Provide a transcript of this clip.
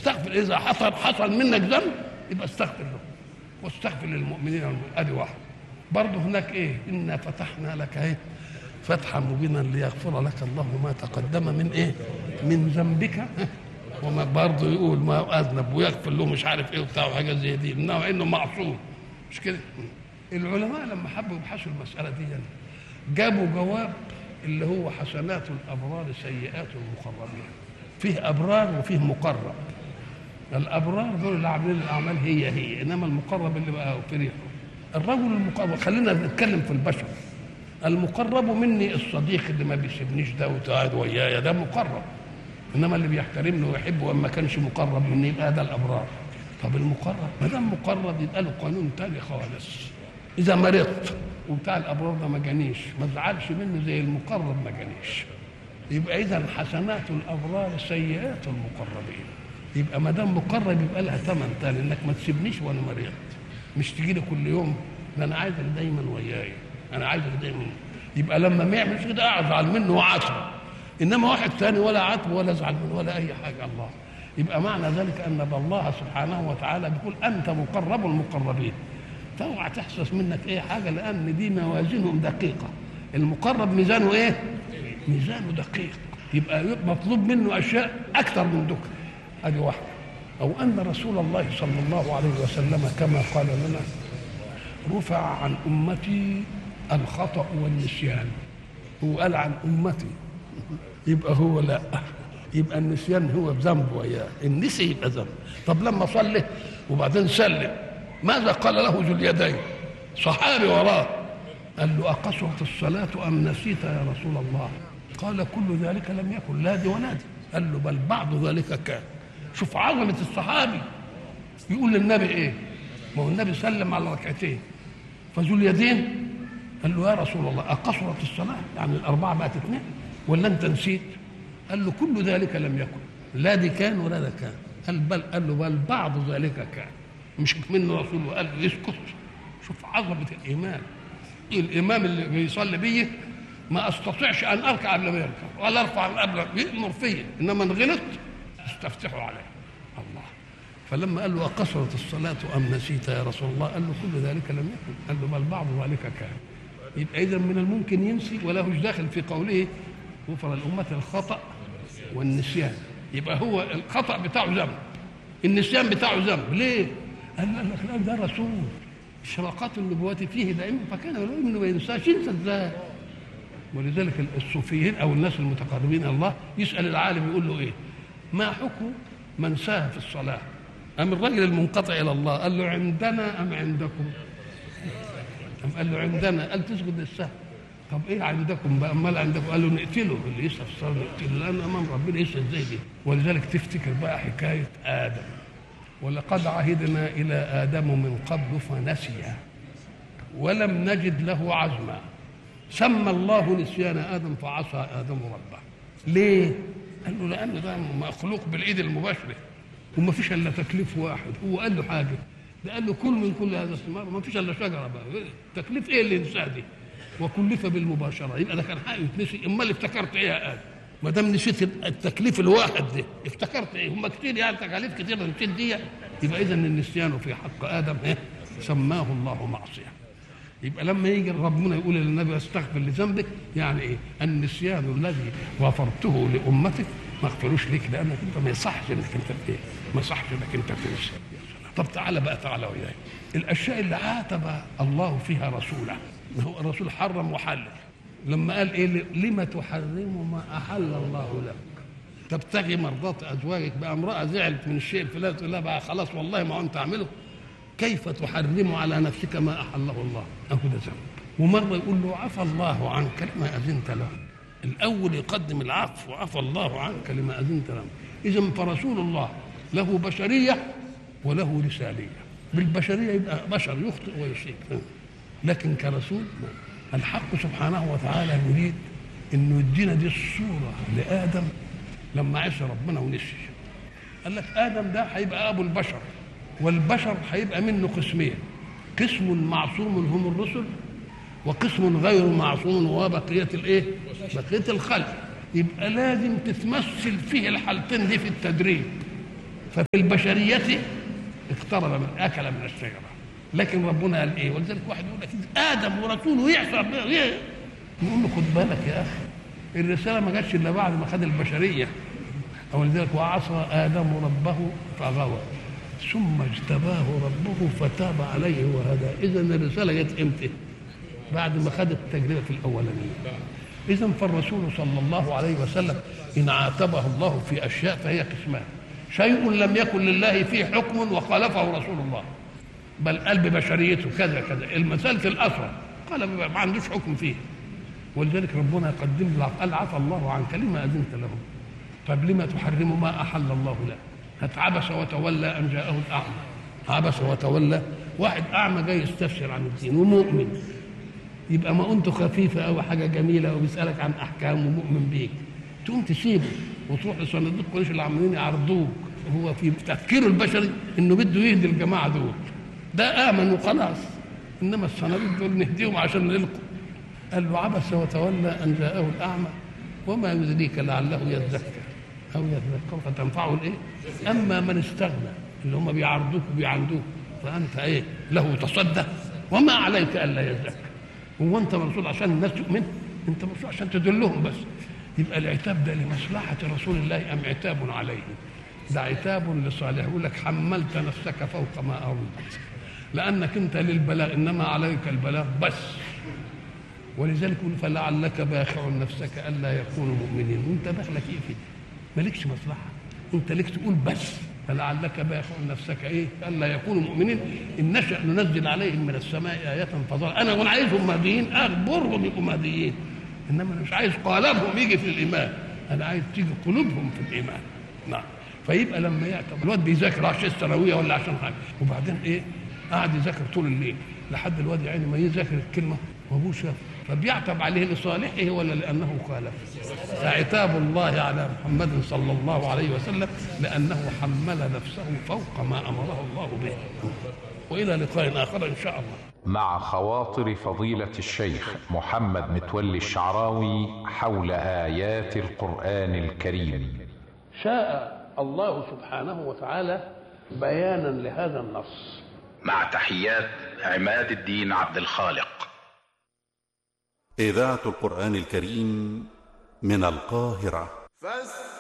استغفر اذا حصل حصل منك ذنب يبقى استغفر له واستغفر للمؤمنين والمؤمنين. ادي واحد برضه هناك ايه انا فتحنا لك ايه فتحا مبينا ليغفر لك الله ما تقدم من ايه من ذنبك وما برضه يقول ما اذنب ويغفر له مش عارف ايه وبتاع وحاجات زي دي انه انه معصوم مش كده العلماء لما حبوا يبحثوا المساله دي يعني جابوا جواب اللي هو حسنات الابرار سيئات المقربين فيه ابرار وفيه مقرب الابرار دول اللي عاملين الاعمال هي هي انما المقرب اللي بقى في ريحه الرجل المقرب خلينا نتكلم في البشر المقرب مني الصديق اللي ما بيسيبنيش ده وقاعد ويايا ده مقرب انما اللي بيحترمني ويحبه وما كانش مقرب مني يبقى ده الابرار طب المقرب ما دام مقرب يبقى له قانون تاني خالص اذا مرضت وبتاع الابرار ده ما جانيش ما تزعلش منه زي المقرب ما جانيش يبقى اذا حسنات الابرار سيئات المقربين يبقى ما دام مقرب يبقى لها ثمن تاني انك ما تسيبنيش وانا مريض مش تجي لي كل يوم ده انا عايزك دايما وياي انا عايزك دايما يبقى لما ما يعملش كده ازعل منه وعاتبه انما واحد ثاني ولا عاتبه ولا ازعل منه ولا اي حاجه الله يبقى معنى ذلك ان الله سبحانه وتعالى بيقول انت مقرب المقربين فاوعى تحسس منك اي حاجه لان دي موازينهم دقيقه المقرب ميزانه ايه؟ ميزانه دقيق يبقى مطلوب منه اشياء اكثر من ذكر ادي واحده او ان رسول الله صلى الله عليه وسلم كما قال لنا رفع عن امتي الخطا والنسيان هو قال عن امتي يبقى هو لا يبقى النسيان هو ذنب وياه النسي يبقى ذنب طب لما صلي وبعدين سلم ماذا قال له ذو اليدين صحابي وراه قال له أقصرت الصلاة أم نسيت يا رسول الله قال كل ذلك لم يكن لا دي ولا دي قال له بل بعض ذلك كان شوف عظمة الصحابي يقول للنبي ايه ما هو النبي سلم على ركعتين فذو اليدين قال له يا رسول الله أقصرت الصلاة يعني الأربعة بقت اثنين ولا أنت نسيت قال له كل ذلك لم يكن لا دي كان ولا ده كان قال بل قال له بل بعض ذلك كان مش منه رسول الله قال له اسكت شوف عظمة الإيمان الإمام اللي بيصلي بيه ما استطيعش ان اركع قبل ما يركع ولا ارفع قبل يامر فيا انما ان غلط استفتحوا عليه الله فلما قال له اقصرت الصلاه ام نسيت يا رسول الله قال له كل ذلك لم يكن قال له بل بعض ذلك كان يبقى اذا من الممكن ينسي ولا هوش داخل في قوله غفر الامه الخطا والنسيان يبقى هو الخطا بتاعه ذنب النسيان بتاعه ذنب ليه؟ قال لك لا ده رسول اشراقات النبوة فيه دائما فكان انه ما ينساش ينسى ازاي ولذلك الصوفيين او الناس المتقربين الى الله يسال العالم يقول له ايه؟ ما حكم من ساهى في الصلاه؟ أم الرجل المنقطع إلى الله قال له عندنا أم عندكم؟ أم قال له عندنا قال تسجد للسهو طب إيه عندكم بقى أمال عندكم؟ قال له نقتله اللي يسهى في الصلاة نقتله لأن أمام ربنا يسهى إزاي دي؟ ولذلك تفتكر بقى حكاية آدم ولقد عهدنا إلى آدم من قبل فنسي ولم نجد له عزما سمى الله نسيان آدم فعصى آدم ربه ليه؟ قال له لأن ده مخلوق بالإيد المباشرة وما فيش إلا تكليف واحد هو قال له حاجة ده قال له كل من كل هذا الثمار ما فيش إلا شجرة بقى تكليف إيه اللي ينساه دي؟ وكلف بالمباشرة يبقى ده كان حقه يتنسي أمال افتكرت إيه يا آدم؟ ما دام نسيت التكليف الواحد ده افتكرت ايه هم كتير يعني تكاليف كتير نسيت دي يبقى اذا النسيان في حق ادم ايه سماه الله معصيه يبقى لما يجي ربنا يقول للنبي استغفر لذنبك يعني ايه النسيان الذي غفرته لامتك ما اغفروش ليك لانك انت ما يصحش انك انت ايه ما يصحش انك انت تنسى طب تعالى بقى تعالى وياي الاشياء اللي عاتب الله فيها رسوله هو الرسول حرم وحلل لما قال ايه لما تحرم ما احل الله لك تبتغي مرضات ازواجك بقى امراه زعلت من الشيء الفلاني تقول لها بقى خلاص والله ما انت اعمله كيف تحرم على نفسك ما احله الله اهو ده ذنب ومره يقول له عفى الله عنك لما اذنت له الاول يقدم العفو عفى الله عنك لما اذنت له اذا فرسول الله له بشريه وله رساليه بالبشريه يبقى بشر يخطئ ويصيب لكن كرسول ما. الحق سبحانه وتعالى يريد انه يدينا دي الصوره لادم لما عصى ربنا ونسي قال لك ادم ده هيبقى ابو البشر والبشر هيبقى منه قسمين قسم معصوم هم الرسل وقسم غير معصوم وهو بقيه الايه؟ بقيه الخلق يبقى لازم تتمثل فيه الحالتين دي في التدريب ففي البشرية اقترب من أكل من الشجرة لكن ربنا قال إيه ولذلك واحد يقول لك آدم ورسوله يعصى نقول له خد بالك يا أخي الرسالة ما جاتش إلا بعد ما خد البشرية ولذلك وعصى آدم ربه فغوى ثم اجتباه ربه فتاب عليه وهدى إذا الرسالة جت إمتى؟ بعد ما خد التجربة الأولانية إذا فالرسول صلى الله عليه وسلم إن عاتبه الله في أشياء فهي قسمان شيء لم يكن لله فيه حكم وخالفه رسول الله بل قال ببشريته كذا كذا المسألة الأسرى قال ما عندوش حكم فيه ولذلك ربنا يقدم له قال عفى الله عنك لما أذنت له طب لما تحرم ما أحل الله له هات عبس وتولى أن جاءه الأعمى عبس وتولى واحد أعمى جاي يستفسر عن الدين ومؤمن يبقى ما أنت خفيفة أو حاجة جميلة وبيسألك عن أحكام ومؤمن بيك تقوم تسيبه وتروح لصناديق قريش اللي عمالين يعرضوك هو في تفكيره البشري انه بده يهدي الجماعه دول ده امن وخلاص انما الصناديق دول نهديهم عشان نلقوا قال له عبس وتولى ان جاءه الاعمى وما يدريك لعله يزكى او يذكر فتنفعه الايه اما من استغنى اللي هم بيعرضوك وبيعندوك فانت ايه له تصدى وما عليك الا يزكى هو انت مرسول عشان الناس تؤمن انت مرسول عشان تدلهم بس يبقى العتاب ده لمصلحه رسول الله ام عتاب عليه ده عتاب لصالح يقول لك حملت نفسك فوق ما أردت لأنك أنت للبلاغ إنما عليك البلاغ بس ولذلك يقول فلعلك باخع نفسك ألا يكونوا مؤمنين وأنت دخلك إيه فيه مالكش مصلحة أنت ليك تقول بس فلعلك باخع نفسك ايه الا يكونوا مؤمنين ان نشا ننزل عليهم من السماء ايه فظل انا وانا عايزهم مهديين اخبرهم يبقوا مهديين انما انا مش عايز قالبهم يجي في الايمان انا عايز تيجي قلوبهم في الايمان نعم فيبقى لما يعتبر الواد بيذاكر عشان الثانويه ولا عشان حاجه وبعدين ايه قاعد يذاكر طول الليل لحد الواد يعني ما يذاكر الكلمه وابوه شاف فبيعتب عليه لصالحه ولا لانه خالف فعتاب الله على محمد صلى الله عليه وسلم لانه حمل نفسه فوق ما امره الله به والى لقاء اخر ان شاء الله مع خواطر فضيلة الشيخ محمد متولي الشعراوي حول آيات القرآن الكريم شاء الله سبحانه وتعالى بيانا لهذا النص مع تحيات عماد الدين عبد الخالق إذاعة القرآن الكريم من القاهرة فاستمعوا